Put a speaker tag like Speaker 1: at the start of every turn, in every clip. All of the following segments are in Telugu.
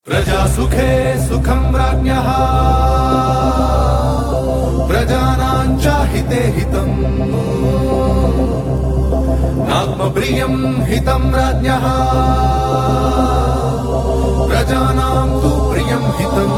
Speaker 1: प्रजासुखे सुखं राज्ञः प्रजानां च हिते हितम् नात्मप्रियं हितं राज्ञः प्रजानां तु प्रियं हितम्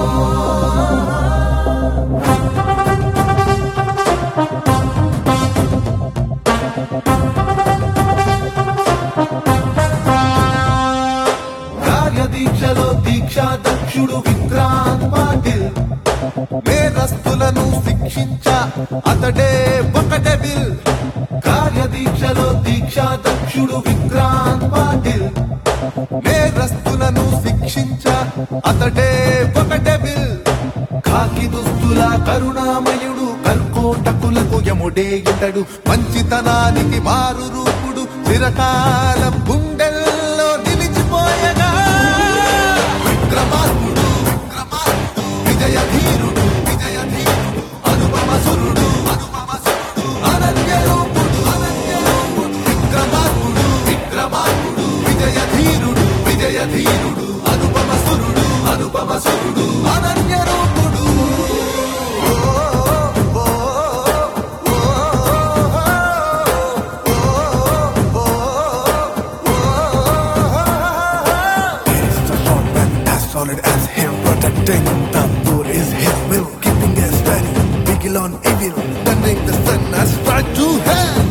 Speaker 1: కార్యదీక్షలో దీక్ష దక్షుడు విక్రాంత్ పాటిల్ నేరస్తులను శిక్షించ అతడే ఒక డెవిల్ కార్యదీక్షలో దీక్ష దక్షుడు విక్రాంత్ పాటిల్ నేరస్తులను శిక్షించ అతడే ఒక డెవిల్ కాకి దుస్తుల కరుణామయుడు కర్కోటకులకు యముడే ఇతడు మంచితనానికి మారు రూపుడు చిరకాలం గుండెల్లో నిలిచిపోయగా విక్రమార్కుడు విక్రమార్కుడు విజయ ధీరుడు విజయ ధీరుడు అనుపమ సురుడు అనుపమ సురుడు అనన్య రూపుడు అనన్య రూపుడు విక్రమార్కుడు విక్రమార్కుడు విజయ ధీరుడు విజయ ధీరుడు అనుపమ సురుడు అనుపమ సురుడు అనన్య రూపుడు ఓ, ఓ, ఓ,
Speaker 2: It's a short man as solid as him Protecting the poor is his will Keeping it steady Vigil on evil
Speaker 1: Bending the sun as strike to hell